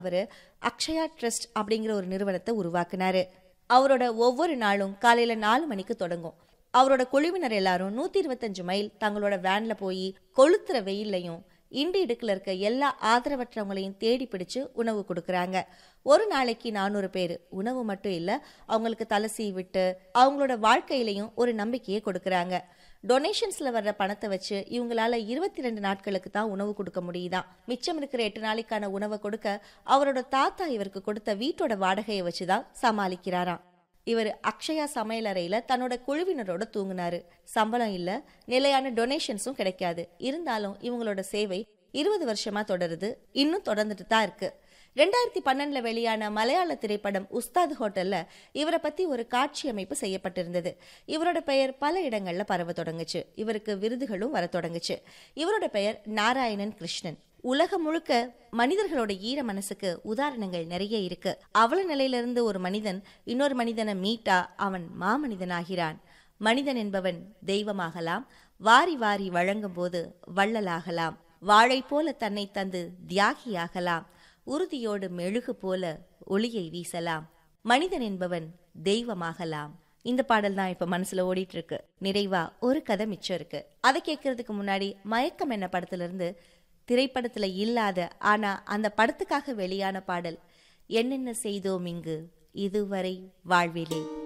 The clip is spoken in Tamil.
அவரு அக்ஷயா ட்ரஸ்ட் அப்படிங்கிற ஒரு நிறுவனத்தை உருவாக்குனாரு அவரோட ஒவ்வொரு நாளும் காலையில நாலு மணிக்கு தொடங்கும் அவரோட குழுவினர் எல்லாரும் நூத்தி இருபத்தஞ்சு மைல் தங்களோட வேன்ல போய் கொளுத்துற வெயில்லையும் இண்டி இடுக்குல இருக்க எல்லா ஆதரவற்றவங்களையும் தேடி பிடிச்சு உணவு கொடுக்கறாங்க ஒரு நாளைக்கு நானூறு பேர் உணவு மட்டும் இல்ல அவங்களுக்கு தலை சீவிட்டு அவங்களோட வாழ்க்கையிலையும் ஒரு நம்பிக்கையை கொடுக்கறாங்க டொனேஷன்ஸ்ல வர்ற பணத்தை வச்சு இவங்களால இருபத்தி ரெண்டு நாட்களுக்கு தான் உணவு கொடுக்க முடியுதாம் மிச்சம் இருக்கிற எட்டு நாளைக்கான உணவை கொடுக்க அவரோட தாத்தா இவருக்கு கொடுத்த வீட்டோட வாடகையை வச்சுதான் சமாளிக்கிறாராம் இவர் அக்ஷயா சமையலறையில தன்னோட குழுவினரோட தூங்குனாரு சம்பளம் இல்ல நிலையான டொனேஷன்ஸும் கிடைக்காது இருந்தாலும் இவங்களோட சேவை இருபது வருஷமா தொடருது இன்னும் தொடர்ந்துட்டு தான் இருக்கு ரெண்டாயிரத்தி பன்னெண்டுல வெளியான மலையாள திரைப்படம் உஸ்தாத் ஹோட்டல்ல இவரை பத்தி ஒரு காட்சி அமைப்பு செய்யப்பட்டிருந்தது இவரோட பெயர் பல இடங்கள்ல பரவ தொடங்குச்சு இவருக்கு விருதுகளும் வர தொடங்குச்சு இவரோட பெயர் நாராயணன் கிருஷ்ணன் உலகம் முழுக்க மனிதர்களோட ஈர மனசுக்கு உதாரணங்கள் நிறைய இருக்கு அவல நிலையிலிருந்து ஒரு மனிதன் இன்னொரு மனிதனை மீட்டா அவன் மாமனிதனாகிறான் மனிதன் என்பவன் தெய்வமாகலாம் வாரி வாரி வழங்கும் போது வள்ளலாகலாம் வாழை போல தன்னை தந்து தியாகியாகலாம் உறுதியோடு மெழுகு போல ஒளியை வீசலாம் மனிதன் என்பவன் தெய்வமாகலாம் இந்த பாடல் தான் இப்ப மனசுல ஓடிட்டு இருக்கு நிறைவா ஒரு கதை மிச்சம் இருக்கு அதை கேட்கறதுக்கு முன்னாடி மயக்கம் என்ன படத்துல இருந்து திரைப்படத்துல இல்லாத ஆனா அந்த படத்துக்காக வெளியான பாடல் என்னென்ன செய்தோம் இங்கு இதுவரை வாழ்விலே